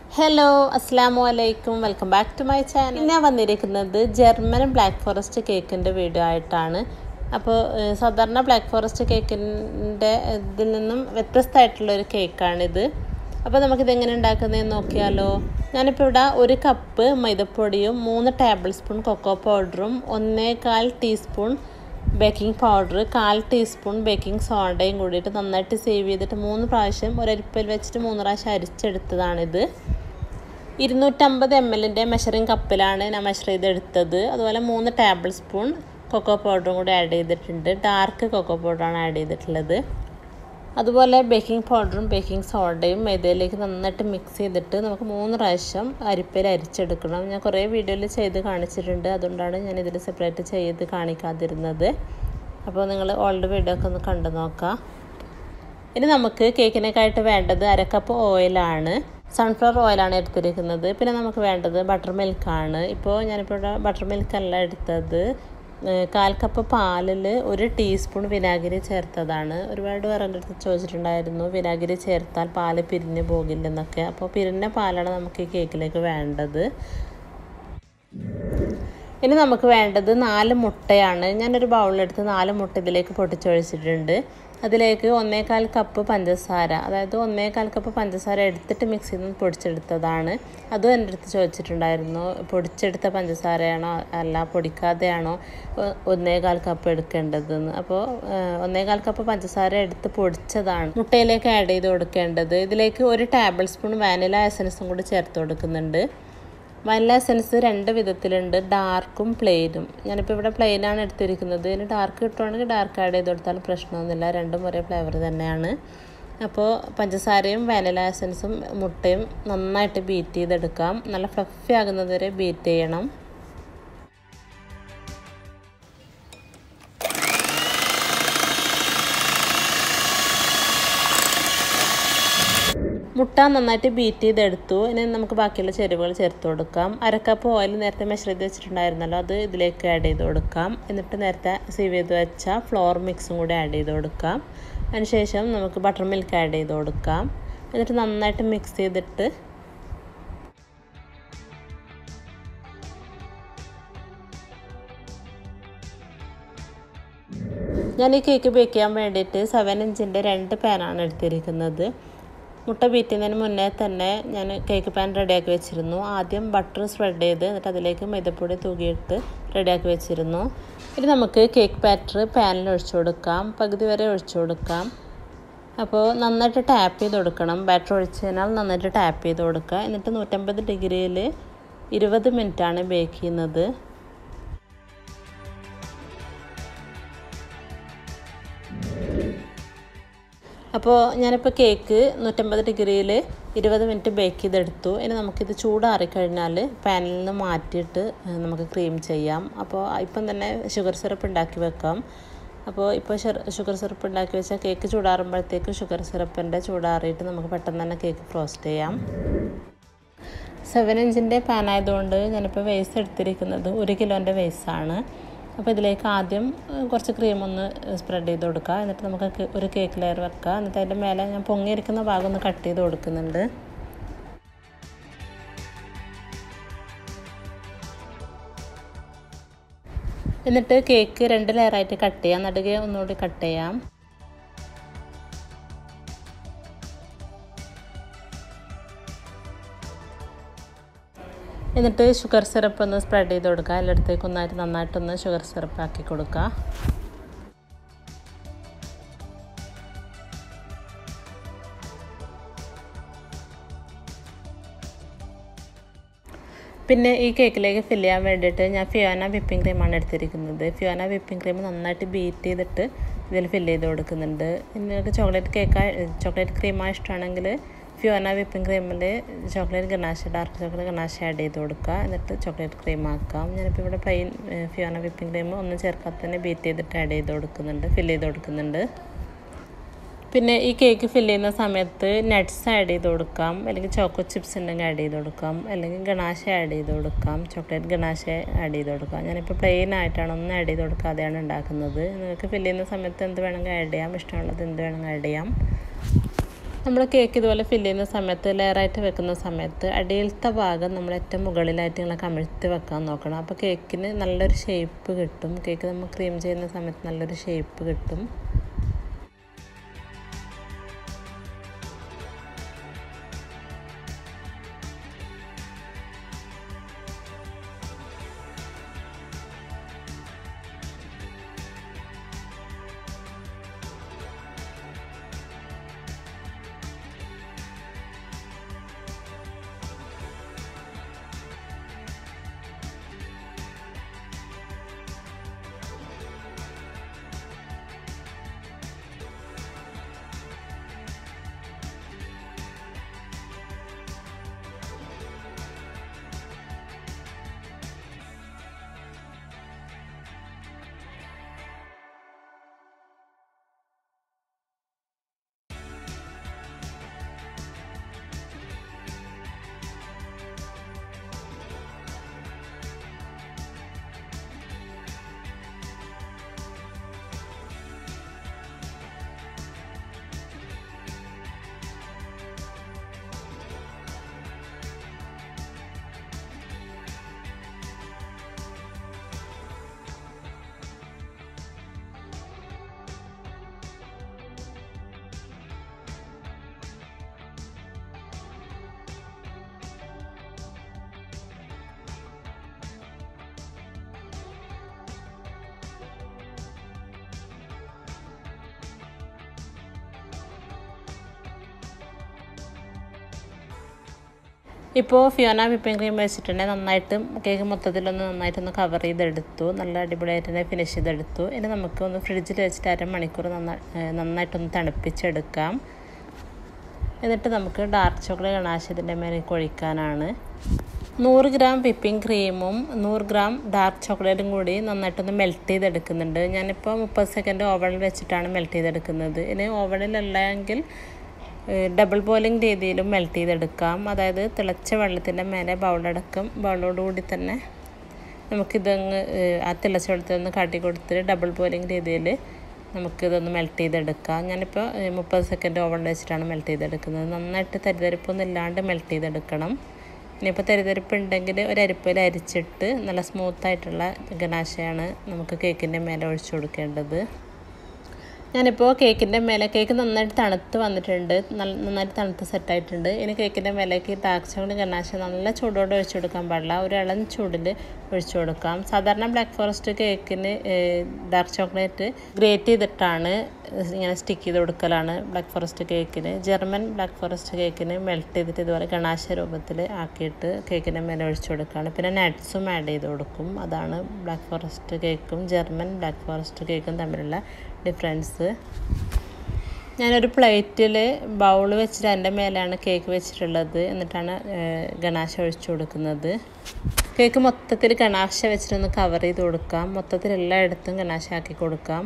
hello അസ്സാമു അലൈക്കും welcome back to my channel ഞാൻ വന്നിരിക്കുന്നത് ജർമ്മൻ ബ്ലാക്ക് ഫോറസ്റ്റ് കേക്കിൻ്റെ വീഡിയോ ആയിട്ടാണ് അപ്പോൾ ഏഹ്, സാധാരണ ബ്ലാക്ക് ഫോറസ്റ്റ് കേക്കിൻ്റെ ഇതിൽ നിന്നും വ്യത്യസ്തമായിട്ടുള്ളൊരു കേക്കാണിത് അപ്പോൾ നമുക്കിത് എങ്ങനെ ഉണ്ടാക്കുന്നതെന്ന് നോക്കിയാലോ ഞാനിപ്പോൾ ഇവിടെ ഒരു കപ്പ് മൈദപ്പൊടിയും മൂന്ന് ടേബിൾ സ്പൂൺ കൊക്കോ പൗഡറും ഒന്നേകാൽ ടീസ്പൂൺ ബേക്കിംഗ് പൗഡർ കാൽ ടീസ്പൂൺ ബേക്കിംഗ് സോഡയും കൂടിയിട്ട് നന്നായിട്ട് സേവ് ചെയ്തിട്ട് മൂന്ന് പ്രാവശ്യം ഒരരിപ്പിൽ വെച്ചിട്ട് മൂന്ന് പ്രാവശ്യം അരിച്ചെടുത്തതാണിത് ഇരുന്നൂറ്റമ്പത് എം എല്ലിൻ്റെ മെഷറിംഗ് കപ്പിലാണ് ഞാൻ മെഷർ ചെയ്തെടുത്തത് അതുപോലെ മൂന്ന് ടേബിൾ സ്പൂൺ കൊക്കോ പൗഡറും കൂടി ആഡ് ചെയ്തിട്ടുണ്ട് ഡാർക്ക് കൊക്കോ പൗഡറാണ് ആഡ് ചെയ്തിട്ടുള്ളത് അതുപോലെ ബേക്കിംഗ് പൗഡറും ബേക്കിംഗ് സോഡയും മൈദയിലേക്ക് നന്നായിട്ട് മിക്സ് ചെയ്തിട്ട് നമുക്ക് മൂന്ന് പ്രാവശ്യം അരിപ്പയിൽ അരിച്ചെടുക്കണം ഞാൻ കുറേ വീഡിയോയിൽ ചെയ്ത് കാണിച്ചിട്ടുണ്ട് അതുകൊണ്ടാണ് ഞാൻ ഇതിൽ സെപ്പറേറ്റ് ചെയ്ത് കാണിക്കാതിരുന്നത് അപ്പോൾ നിങ്ങൾ ഓൾഡ് വീഡിയോ ഒക്കെ ഒന്ന് കണ്ടു നോക്കാം ഇനി നമുക്ക് കേക്കിനേക്കായിട്ട് വേണ്ടത് അരക്കപ്പ് ഓയിലാണ് സൺഫ്ലവർ ഓയിലാണ് എടുത്തിരിക്കുന്നത് പിന്നെ നമുക്ക് വേണ്ടത് ബട്ടർ മിൽക്കാണ് ഇപ്പോൾ ഞാനിപ്പോൾ ഇവിടെ ബട്ടർ മിൽക്കല്ല എടുത്തത് ഏഹ് കാൽ കപ്പ് പാലിൽ ഒരു ടീസ്പൂൺ വിനാഗിരി ചേർത്തതാണ് ഒരുപാട് പേർ എൻ്റെ അടുത്ത് ചോദിച്ചിട്ടുണ്ടായിരുന്നു വിനാഗിരി ചേർത്താൽ പാല് പിരിഞ്ഞ് പോകില്ലെന്നൊക്കെ അപ്പോൾ പിരിഞ്ഞ പാലാണ് നമുക്ക് ഈ കേക്കിലേക്ക് വേണ്ടത് ഇനി നമുക്ക് വേണ്ടത് നാല് മുട്ടയാണ് ഞാനൊരു ബൗളിലെടുത്ത് നാല് മുട്ട ഇതിലേക്ക് പൊട്ടിച്ചൊഴിച്ചിട്ടുണ്ട് അതിലേക്ക് ഒന്നേകാൽ കപ്പ് പഞ്ചസാര അതായത് ഒന്നേകാൽ കപ്പ് പഞ്ചസാര എടുത്തിട്ട് മിക്സിയിൽ നിന്ന് പൊടിച്ചെടുത്തതാണ് അതും എൻ്റെ അടുത്ത് ചോദിച്ചിട്ടുണ്ടായിരുന്നു പൊടിച്ചെടുത്ത പഞ്ചസാരയാണോ അല്ല പൊടിക്കാതെയാണോ ഒ- ഒന്നേകാൽ കപ്പ് എടുക്കേണ്ടതെന്ന് അപ്പോൾ ഏഹ്, ഒന്നേകാൽ കപ്പ് പഞ്ചസാര എടുത്ത് പൊടിച്ചതാണ് മുട്ടയിലേക്ക് ആഡ് ചെയ്ത് കൊടുക്കേണ്ടത് ഇതിലേക്ക് ഒരു ടേബിൾ സ്പൂൺ വാനില എസൻസും കൂടി ചേർത്ത് കൊടുക്കുന്നുണ്ട് വനില എസൻസ് രണ്ട് വിധത്തിലുണ്ട് ഡാർക്കും പ്ലെയിനും ഞാനിപ്പോൾ ഇവിടെ പ്ലെയിനാണ് എടുത്തിരിക്കുന്നത് ഇനി ഡാർക്ക് കിട്ടുവാണെങ്കിൽ ഡാർക്ക് ആഡ് ചെയ്ത് കൊടുത്താലും പ്രശ്നമൊന്നുമില്ല രണ്ടും ഒരേ ഫ്ലേവർ തന്നെയാണ് അപ്പോൾ പഞ്ചസാരയും വാനില എസൻസും മുട്ടയും നന്നായിട്ട് ബീറ്റ് ചെയ്തെടുക്കാം നല്ല ഫ്ലഫി ആകുന്നത് വരെ ബീറ്റ് ചെയ്യണം മുട്ട നന്നായിട്ട് ബീറ്റ് ചെയ്തെടുത്തു ഇനി നമുക്ക് ബാക്കിയുള്ള ചേരുവകൾ ചേർത്ത് കൊടുക്കാം അരക്കപ്പ് ഓയിൽ നേരത്തെ മെഷർ ചെയ്ത് വെച്ചിട്ടുണ്ടായിരുന്നല്ലോ അത് ഇതിലേക്ക് ആഡ് ചെയ്ത് കൊടുക്കാം എന്നിട്ട് നേരത്തെ സീവ് ചെയ്ത് വെച്ച ഫ്ലോർ മിക്സും കൂടി ആഡ് ചെയ്ത് കൊടുക്കാം അതിനുശേഷം നമുക്ക് ബട്ടർ മിൽക്ക് ആഡ് ചെയ്ത് കൊടുക്കാം എന്നിട്ട് നന്നായിട്ട് മിക്സ് ചെയ്തിട്ട് ഞാൻ ഈ കേക്ക് ബേക്ക് ചെയ്യാൻ വേണ്ടിയിട്ട് സെവൻ ഇഞ്ചിൻ്റെ രണ്ട് പാനാണ് എടുത്തിരിക്കുന്നത് മുട്ട ബീറ്റ് ചെയ്യുന്നതിന് മുന്നേ തന്നെ ഞാൻ കേക്ക് പാൻ റെഡിയാക്കി വെച്ചിരുന്നു ആദ്യം ബട്ടർ സ്പ്രെഡ് ചെയ്ത് എന്നിട്ട് അതിലേക്ക് മൈദപ്പൊടി തൂകിയിട്ട് റെഡിയാക്കി വെച്ചിരുന്നു ഇനി നമുക്ക് കേക്ക് ബാറ്റർ പാനിൽ ഒഴിച്ചു കൊടുക്കാം പകുതി വരെ ഒഴിച്ചു കൊടുക്കാം അപ്പോൾ നന്നായിട്ട് ടാപ്പ് ചെയ്ത് കൊടുക്കണം ബാറ്റർ ഒഴിച്ച് കഴിഞ്ഞാൽ നന്നായിട്ട് ടാപ്പ് ചെയ്ത് കൊടുക്കുക എന്നിട്ട് നൂറ്റമ്പത് ഡിഗ്രിയിൽ ഇരുപത് മിനിറ്റാണ് ബേക്ക് ചെയ്യുന്നത് അപ്പോൾ ഞാനിപ്പോൾ കേക്ക് നൂറ്റമ്പത് ഡിഗ്രിയിൽ ഇരുപത് മിനിറ്റ് ബേക്ക് ചെയ്തെടുത്തു ഇനി നമുക്കിത് ചൂടാറിക്കഴിഞ്ഞാൽ പാനിൽ നിന്ന് മാറ്റിയിട്ട് ഏഹ്, നമുക്ക് ക്രീം ചെയ്യാം അപ്പോൾ ഇപ്പം തന്നെ ഷുഗർ സിറപ്പ് ഉണ്ടാക്കി വെക്കാം അപ്പോൾ ഇപ്പോൾ ഷുഗർ സിറപ്പ് ഉണ്ടാക്കി വെച്ചാൽ കേക്ക് ചൂടാറുമ്പോഴത്തേക്ക് ഷുഗർ സിറപ്പിൻ്റെ ചൂടാറിയിട്ട് നമുക്ക് പെട്ടെന്ന് തന്നെ കേക്ക് ഫ്രോസ്റ്റ് ചെയ്യാം സെവൻ ഇഞ്ചിൻ്റെ പാൻ ആയതുകൊണ്ട് ഞാനിപ്പോൾ വേസ് എടുത്തിരിക്കുന്നത് ഒരു കിലോൻ്റെ വേസാണ് അപ്പോൾ ഇതിലേക്ക് ആദ്യം ഏഹ്, കുറച്ച് ക്രീം ഒന്ന് സ്പ്രെഡ് ചെയ്ത് കൊടുക്കുക എന്നിട്ട് നമുക്ക് കേ- ഒരു കേക്ക് ലെയർ വെക്കുക എന്നിട്ട് അതിൻ്റെ മേലെ ഞാൻ പൊങ്ങിയിരിക്കുന്ന ഭാഗം ഒന്ന് കട്ട് ചെയ്ത് കൊടുക്കുന്നുണ്ട് എന്നിട്ട് കേക്ക് രണ്ട് ലെയറായിട്ട് കട്ട് ചെയ്യാം നടുകെ ഒന്നുകൂടി കട്ട് ചെയ്യാം എന്നിട്ട് ഷുഗർ സിറപ്പ് ഒന്ന് സ്പ്രെഡ് ചെയ്ത് കൊടുക്കുക എല്ലായിടത്തേക്കും ഒന്നായിട്ട് നന്നായിട്ടൊന്ന് ഷുഗർ സിറപ്പ് ആക്കി കൊടുക്കുക പിന്നെ ഈ കേക്കിലേക്ക് ഫില്ല് ചെയ്യാൻ വേണ്ടിയിട്ട് ഞാൻ ഫിയോന വിപ്പിംഗ് ക്രീമാണ് എടുത്തിരിക്കുന്നത് ഫിയോന വിപ്പിംഗ് ക്രീം നന്നായിട്ട് ബീറ്റ് ചെയ്തിട്ട് ഇതിൽ ഫില്ല് ചെയ്ത് കൊടുക്കുന്നുണ്ട് നിങ്ങൾക്ക് ചോക്ലേറ്റ് കേക്ക് ചോക്ലേറ്റ് ക്രീമാണ് ഇഷ്ടമാണെങ്കിൽ ഫിയോന വിപ്പിംഗ് ക്രീമിൽ chocolate ganache dark chocolate ganache add ചെയ്ത് കൊടുക്കുക എന്നിട്ട് ചോക്ലേറ്റ് ക്രീം ആക്കാം ഞാനിപ്പോൾ ഇവിടെ പ്ലെയിൻ ഫിയോന വിപ്പിംഗ് ക്രീം ഒന്നും ചേർക്കാതെ തന്നെ ബീറ്റ് ചെയ്തിട്ട് ആഡ് ചെയ്ത് കൊടുക്കുന്നുണ്ട് ഫില്ല് ചെയ്ത് കൊടുക്കുന്നുണ്ട് പിന്നെ ഈ കേക്ക് ഫില്ല് ചെയ്യുന്ന സമയത്ത് നട്ട്സ് ആഡ് ചെയ്ത് കൊടുക്കാം അല്ലെങ്കിൽ ചോക്കോ ചിപ്സ് ഉണ്ടെങ്കിൽ ആഡ് ചെയ്ത് കൊടുക്കാം അല്ലെങ്കിൽ ഗണാശ ആഡ് ചെയ്ത് കൊടുക്കാം ചോക്ലേറ്റ് ഗണാശ ആഡ് ചെയ്ത് കൊടുക്കാം ഞാനിപ്പോൾ പ്ലെയിൻ ആയിട്ടാണ് ഒന്നും ആഡ് ചെയ്ത് കൊടുക്കാതെയാണ് ഉണ്ടാക്കുന്നത് നിങ്ങൾക്ക് ഫില്ല് ചെയ്യുന്ന സമയത്ത് എന്ത് വേണമെങ്കിൽ ആഡ് ചെയ്യാം ഇഷ്ടമുള്ളത് എന്ത് വേണമെങ്കിൽ ആഡ് ചെയ്യാം നമ്മൾ കേക്ക് ഇതുപോലെ ഫില്ല് ചെയ്യുന്ന സമയത്ത് ലെയറായിട്ട് വെക്കുന്ന സമയത്ത് അടിയിലത്തെ ഭാഗം നമ്മൾ ഏറ്റവും മുകളിലായിട്ട് ഇങ്ങനെ കമിഴ്ത്തി വെക്കാൻ നോക്കണം അപ്പോൾ കേക്കിന് നല്ലൊരു ഷേപ്പ് കിട്ടും കേക്ക് നമ്മൾ ക്രീം ചെയ്യുന്ന സമയത്ത് നല്ലൊരു ഷേപ്പ് കിട്ടും ഇപ്പോൾ ഫിയോന വിപ്പിംഗ് ക്രീം വെച്ചിട്ടുണ്ടെങ്കിൽ നന്നായിട്ട് കേക്ക് മൊത്തത്തിലൊന്ന് നന്നായിട്ടൊന്ന് കവർ ചെയ്തെടുത്തു നല്ല അടിപൊളിയായിട്ട് തന്നെ ഫിനിഷ് ചെയ്തെടുത്തു ഇനി നമുക്ക് ഒന്ന് ഫ്രിഡ്ജിൽ വെച്ചിട്ട് അരമണിക്കൂർ നന്നായി നന്നായിട്ടൊന്ന് തണുപ്പിച്ചെടുക്കാം എന്നിട്ട് നമുക്ക് ഡാർക്ക് ചോക്ലേറ്റ് ഗണാശ് ഇതിൻ്റെ മേലേക്ക് ഒഴിക്കാനാണ് നൂറ് ഗ്രാം വിപ്പിംഗ് ക്രീമും നൂറ് ഗ്രാം ഡാർക്ക് ചോക്ലേറ്റും കൂടി നന്നായിട്ടൊന്ന് മെൽറ്റ് ചെയ്തെടുക്കുന്നുണ്ട് ഞാനിപ്പോൾ മുപ്പത് സെക്കൻഡ് ഓവണിൽ വെച്ചിട്ടാണ് മെൽറ്റ് ചെയ്തെടുക്കുന്നത് ഇനി ഓവണിലല്ലെങ്കിൽ ഡബിൾ ബോയിലിംഗ് രീതിയിലും മെൽറ്റ് ചെയ്തെടുക്കാം അതായത് തിളച്ച വെള്ളത്തിൻ്റെ മേലെ ബൗളടക്കം ബൗളോടുകൂടി തന്നെ നമുക്കിതങ്ങ് ആ തിളച്ച വെള്ളത്തിലൊന്ന് കാട്ടി കൊടുത്തിട്ട് ഡബിൾ ബോയിലിംഗ് രീതിയിൽ നമുക്കിതൊന്ന് മെൽറ്റ് ചെയ്തെടുക്കാം ഞാനിപ്പോൾ മുപ്പത് സെക്കൻഡ് ഓവണിൽ വെച്ചിട്ടാണ് മെൽറ്റ് ചെയ്തെടുക്കുന്നത് നന്നായിട്ട് തരിതരിപ്പൊന്നും ഇല്ലാണ്ട് മെൽറ്റ് ചെയ്തെടുക്കണം ഇനിയിപ്പോൾ തരിതരിപ്പ് ഉണ്ടെങ്കിൽ ഒരു അരിപ്പയിൽ അരിച്ചിട്ട് നല്ല സ്മൂത്തായിട്ടുള്ള ഗനാശയാണ് നമുക്ക് കേക്കിൻ്റെ മേലെ ഒഴിച്ചു കൊടുക്കേണ്ടത് ഞാനിപ്പോൾ കേക്കിൻ്റെ മേലെ കേക്ക് നന്നായിട്ട് തണുത്ത് വന്നിട്ടുണ്ട് നന്നായിട്ട് തണുത്ത് സെറ്റായിട്ടുണ്ട് ഇനി കേക്കിൻ്റെ മേലേക്ക് ഡാർക്ക് ചോക്ലേറ്റ് ഗനാശ നല്ല ചൂടോടെ ഒഴിച്ചു കൊടുക്കാൻ പാടില്ല ഒരു ഇളം ചൂടിൽ ഒഴിച്ചു കൊടുക്കാം സാധാരണ ബ്ലാക്ക് ഫോറസ്റ്റ് കേക്കിന് ഡാർക്ക് ചോക്ലേറ്റ് ഗ്രേറ്റ് ചെയ്തിട്ടാണ് ഇങ്ങനെ സ്റ്റിക്ക് ചെയ്ത് കൊടുക്കലാണ് ബ്ലാക്ക് ഫോറസ്റ്റ് കേക്കിന് ജർമ്മൻ ബ്ലാക്ക് ഫോറസ്റ്റ് കേക്കിന് മെൽറ്റ് ചെയ്തിട്ട് ഇതുപോലെ ഗണാശ രൂപത്തിൽ ആക്കിയിട്ട് കേക്കിൻ്റെ മേലെ ഒഴിച്ചു കൊടുക്കുകയാണ് പിന്നെ നട്ട്സും ആഡ് ചെയ്ത് കൊടുക്കും അതാണ് ബ്ലാക്ക് ഫോറസ്റ്റ് കേക്കും ജർമ്മൻ ബ്ലാക്ക് ഫോറസ്റ്റ് കേക്കും തമ്മിലുള്ള ഡിഫറൻസ് ഞാനൊരു പ്ലേറ്റിൽ ബൗൾ വെച്ചിട്ട് അതിൻ്റെ മേലെയാണ് കേക്ക് വെച്ചിട്ടുള്ളത് എന്നിട്ടാണ് ഗണാശ ഒഴിച്ചു കൊടുക്കുന്നത് കേക്ക് മൊത്തത്തിൽ ഗണാശ വെച്ചിട്ടൊന്ന് കവർ ചെയ്ത് കൊടുക്കാം മൊത്തത്തിൽ എല്ലായിടത്തും ഗണാശ ആക്കി കൊടുക്കാം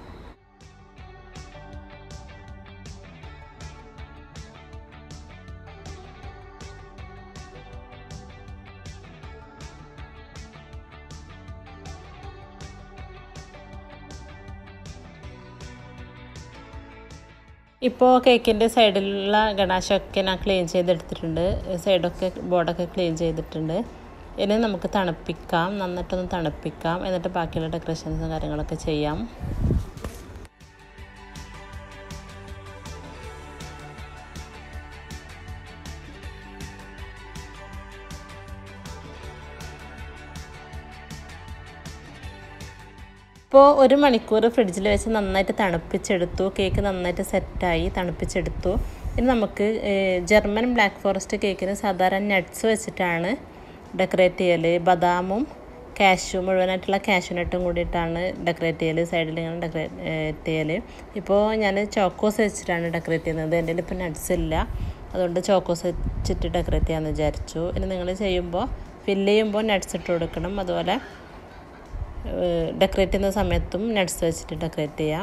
ഇപ്പോൾ കേക്കിൻ്റെ സൈഡിലുള്ള ഗണാശമൊക്കെ ഞാൻ ക്ലീൻ ചെയ്തെടുത്തിട്ടുണ്ട് സൈഡൊക്കെ ബോർഡൊക്കെ ക്ലീൻ ചെയ്തിട്ടുണ്ട് ഇനി നമുക്ക് തണുപ്പിക്കാം നന്നായിട്ടൊന്ന് തണുപ്പിക്കാം എന്നിട്ട് ബാക്കിയുള്ള ഡെക്കറേഷൻസും കാര്യങ്ങളൊക്കെ ചെയ്യാം ഇപ്പോൾ ഒരു മണിക്കൂർ ഫ്രിഡ്ജിൽ വെച്ച് നന്നായിട്ട് തണുപ്പിച്ചെടുത്തു കേക്ക് നന്നായിട്ട് സെറ്റായി തണുപ്പിച്ചെടുത്തു ഇനി നമുക്ക് ജർമ്മൻ ബ്ലാക്ക് ഫോറസ്റ്റ് കേക്കിന് സാധാരണ നട്ട്സ് വെച്ചിട്ടാണ് ഡെക്കറേറ്റ് ചെയ്യൽ ബദാമും കാഷ്യൂ മുഴുവനായിട്ടുള്ള കാഷ്യൂനട്ടും കൂടിയിട്ടാണ് ഡെക്കറേറ്റ് ചെയ്യൽ സൈഡിൽ ഇങ്ങനെ ഡെക്കറേറ്റ് ചെയ്യൽ ഇപ്പോൾ ഞാൻ ചോക്കോസ് വെച്ചിട്ടാണ് ഡെക്കറേറ്റ് ചെയ്യുന്നത് എൻ്റെ ഇപ്പോൾ നട്ട്സ് ഇല്ല അതുകൊണ്ട് ചോക്കോസ് വെച്ചിട്ട് ഡെക്കറേറ്റ് ചെയ്യാമെന്ന് വിചാരിച്ചു ഇനി നിങ്ങൾ ചെയ്യുമ്പോൾ ഫില്ല് ചെയ്യുമ്പോൾ നട്ട്സ് ഇട്ട് കൊടുക്കണം അതുപോലെ ഡെക്കറേറ്റ് ചെയ്യുന്ന സമയത്തും നട്ട്സ് വെച്ചിട്ട് ഡെക്കറേറ്റ് ചെയ്യാം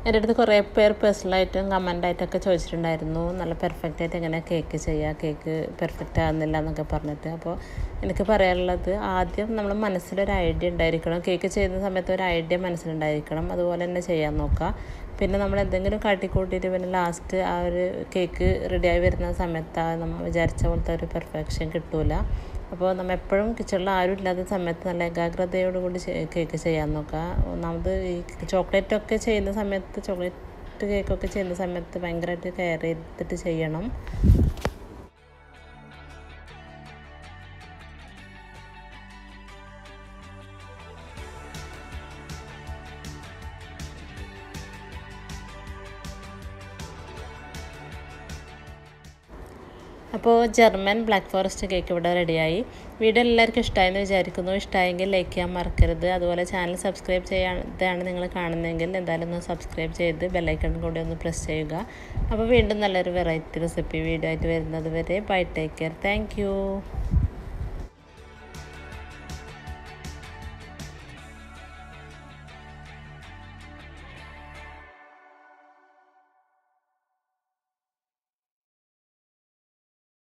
എൻ്റെ അടുത്ത് കുറേ പേർ പേഴ്സണലായിട്ടും കമൻ്റായിട്ടൊക്കെ ചോദിച്ചിട്ടുണ്ടായിരുന്നു നല്ല പെർഫെക്റ്റ് ആയിട്ട് എങ്ങനെ കേക്ക് ചെയ്യുക കേക്ക് പെർഫെക്റ്റ് ആകുന്നില്ല എന്നൊക്കെ പറഞ്ഞിട്ട് അപ്പോൾ എനിക്ക് പറയാനുള്ളത് ആദ്യം നമ്മൾ മനസ്സിലൊരു ഐഡിയ ഉണ്ടായിരിക്കണം കേക്ക് ചെയ്യുന്ന സമയത്ത് ഒരു ഐഡിയ മനസ്സിലുണ്ടായിരിക്കണം അതുപോലെ തന്നെ ചെയ്യാൻ നോക്കുക പിന്നെ നമ്മൾ എന്തെങ്കിലും കാട്ടിക്കൂട്ടിയിട്ട് പിന്നെ ലാസ്റ്റ് ആ ഒരു കേക്ക് റെഡിയായി വരുന്ന സമയത്ത് ആ നമ്മൾ വിചാരിച്ച പോലത്തെ ഒരു പെർഫെക്ഷൻ കിട്ടൂല അപ്പോൾ നമ്മൾ എപ്പോഴും കിച്ചണിൽ ആരും ഇല്ലാത്ത സമയത്ത് നല്ല ഏകാഗ്രതയോടുകൂടി കേക്ക് ചെയ്യാൻ നോക്കുക ഒന്നാമത് ഈ ചോക്ലേറ്റൊക്കെ ചെയ്യുന്ന സമയത്ത് ചോക്ലേറ്റ് കേക്കൊക്കെ ചെയ്യുന്ന സമയത്ത് ഭയങ്കരമായിട്ട് കെയർ ചെയ്തിട്ട് ചെയ്യണം അപ്പോൾ ജർമ്മൻ ബ്ലാക്ക് ഫോറസ്റ്റ് കേക്ക് ഇവിടെ റെഡിയായി വീഡിയോ എല്ലാവർക്കും ഇഷ്ടമായെന്ന് വിചാരിക്കുന്നു ഇഷ്ടമായെങ്കിൽ ലൈക്ക് ചെയ്യാൻ മറക്കരുത് അതുപോലെ ചാനൽ സബ്സ്ക്രൈബ് ചെയ്യാതാണ് നിങ്ങൾ കാണുന്നതെങ്കിൽ എന്തായാലും ഒന്ന് സബ്സ്ക്രൈബ് ചെയ്ത് ബെല്ലൈക്കൺ കൂടി ഒന്ന് പ്രസ് ചെയ്യുക അപ്പോൾ വീണ്ടും നല്ലൊരു വെറൈറ്റി റെസിപ്പി വീഡിയോ ആയിട്ട് വരുന്നത് വരെ ബൈ ടേക്ക് കെയർ താങ്ക്